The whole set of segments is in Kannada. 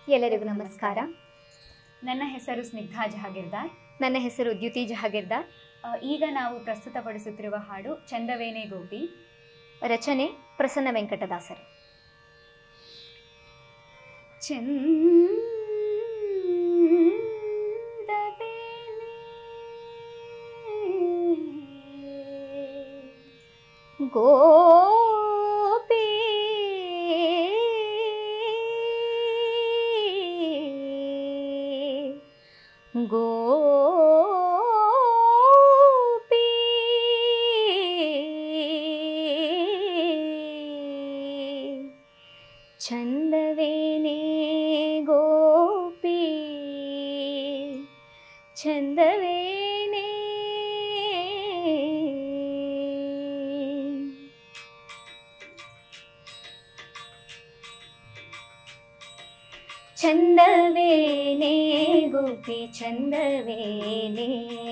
ಎಲ್ಲರಿಗೂ ನಮಸ್ಕಾರ ನನ್ನ ಹೆಸರು ಸ್ನಿಗ್ಧಾ ಜಹಾಗಿರ್ದಾರ್ ನನ್ನ ಹೆಸರು ದ್ಯುತಿ ಜಹಾಗಿರ್ದಾರ್ ಆ, ಈಗ ನಾವು ಪ್ರಸ್ತುತಪಡಿಸುತ್ತಿರುವ ಹಾಡು ಚಂದವೇನೆ ಗೋಪಿ ರಚನೆ ಪ್ರಸನ್ನ ವೆಂಕಟದಾಸರು ಗೋಪಿ ಗೋಪಿ ಚಂದವೇನೇ ಗೋಪಿ ಚಂದವೇನೇ ಚಂದವೇನೇ ಗೋಪಿ ಚಂದವೇನೇ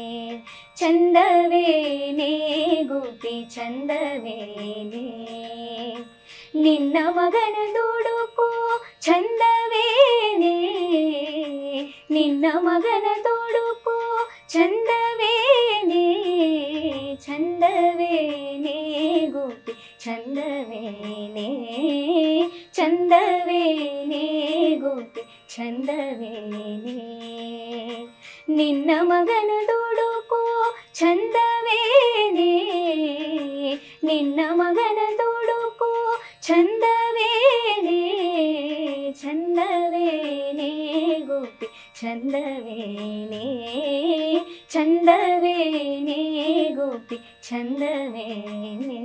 ಚಂದವೇನೇ ಗೋಪಿ ಚಂದವೇನೇ ನಿನ್ನ ಮಗನ ದುಡುಕು ಚಂದವೇನೇ ನಿನ್ನ ಮಗನ ದುಡುಕು ಚಂದವೇನೇ ಚಂದವೇನೇ ಗೋಪಿ ಚಂದವೇನೇ ಚಂದವೇನೇ ಗೋಪಿ ಚಂದವೇನೇ ನಿನ್ನ ಮಗನ ದುಡುಕು ಚಂದವೇನೇ ನಿನ್ನ ಮಗನ ದುಡುಕು ಚಂದವೇನೇ ಚಂದವೇನೇ ಗೋಪಿ ಚಂದವೇನೇ ಚಂದವೇನೇ ಗೋಪಿ ಚಂದವೇನೇ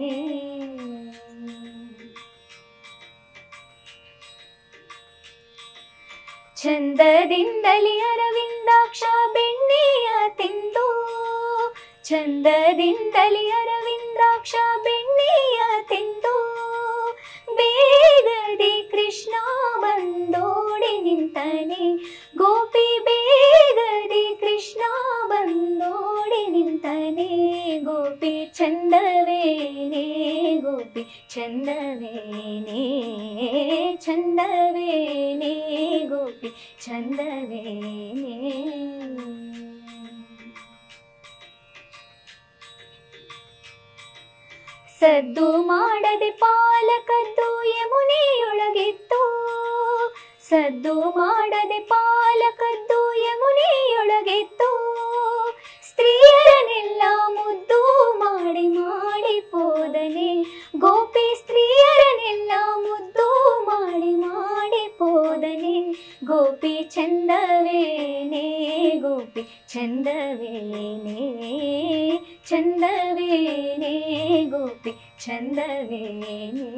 ಚಂದದಿಂದಲಿ ಅರವಿಂದಾಕ್ಷ ಬೆಣ್ಣೆಯ ತಿಂದು ಚಂದದಿಂದಲಿ ಅರವಿಂದ್ರಾಕ್ಷ ಬೆಣ್ಣೆಯ ತಿಂದು ಬೇಗದೆ ಕೃಷ್ಣ ಬಂದೋಡಿ ನಿಂತನೆ ಗೋಪಿ ಬೇಗದೆ ಕೃಷ್ಣ ಬಂದೋಡಿ ನಿಂತನೆ ಗೋಪಿ ಚಂದವೇನೇ ಗೋಪಿ ಚಂದವೇನೇ ಚಂದವೇನೇ ಗೋಪಿ ಚಂದವೇನೇ ಸದ್ದು ಮಾಡದೆ ಪಾಲಕದ್ದು ಯಮುನೆಯೊಳಗಿತ್ತು ಸದ್ದು ಮಾಡದೆ ಪಾಲಕದ್ದು ಯಮುನೆಯೊಳಗಿತ್ತು ಸ್ತ್ರೀಯರನ್ನೆಲ್ಲ ಮುದ್ದು ಮಾಡಿ ಮಾಡಿ ಪೋದನೆ ಗೋಪಿ ಸ್ತ್ರೀಯರನ್ನೆಲ್ಲ ಮುದ್ದು ಮಾಡಿ ಮಾಡಿ ಪೋದನೆ ಗೋಪಿ ಚಂದವೇನೇ ಗೋಪಿ ಚಂದವೇನೇ ಚಂದವೇನೇ ಗೋಪಿ ಚಂದವೇನೇ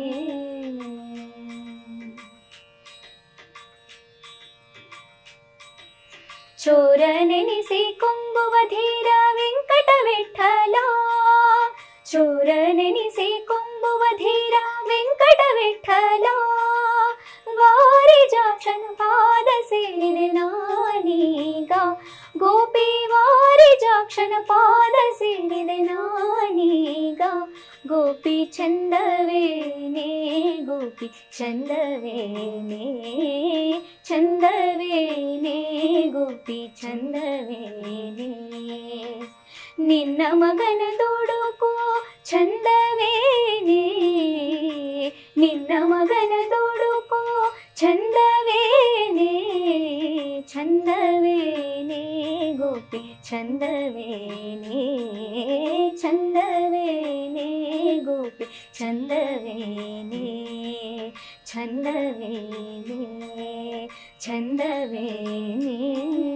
ಚೋರ ನೆನೆಸಿ ಕೊಂಬುವ ಧೀರ ವೆಂಕಟ ವಿಠಲ ಚೋರ ನೆನೆಸಿ ಕೊಂಬುವ ಧೀರ ವೆಂಕಟ ವಿಠಲ ವಾರಿಜಾಕ್ಷನ ಪಾದ ಸೇರಿದೆ ನಾನೀಗ ಗೋಪಿ ವಾರಿಜಾಕ್ಷನ ಪಾದ ಸೇರಿದೆ ನಾನೀಗ ಗೋಪಿ ಚಂದವೇನೇ ಗೋಪಿ ಚಂದವೇನೇ ಚಂದವೇನೇ ಗೋಪಿ ಚಂದವೇನೇ ನಿನ್ನ ಮಗನ ದುಡುಕು ಚಂದವೇನೇ ನಿನ್ನ ಮಗನ ದುಡುಕು ಚಂದವೇನೇ ಚಂದವೇನೇ ಗೋಪಿ ಚಂದವೇನೇ ಚಂದವೇನೇ ಗೋಪಿ ಚಂದವೇನೇ ಚಂದವೇನೇ ಚಂದವೇನೇ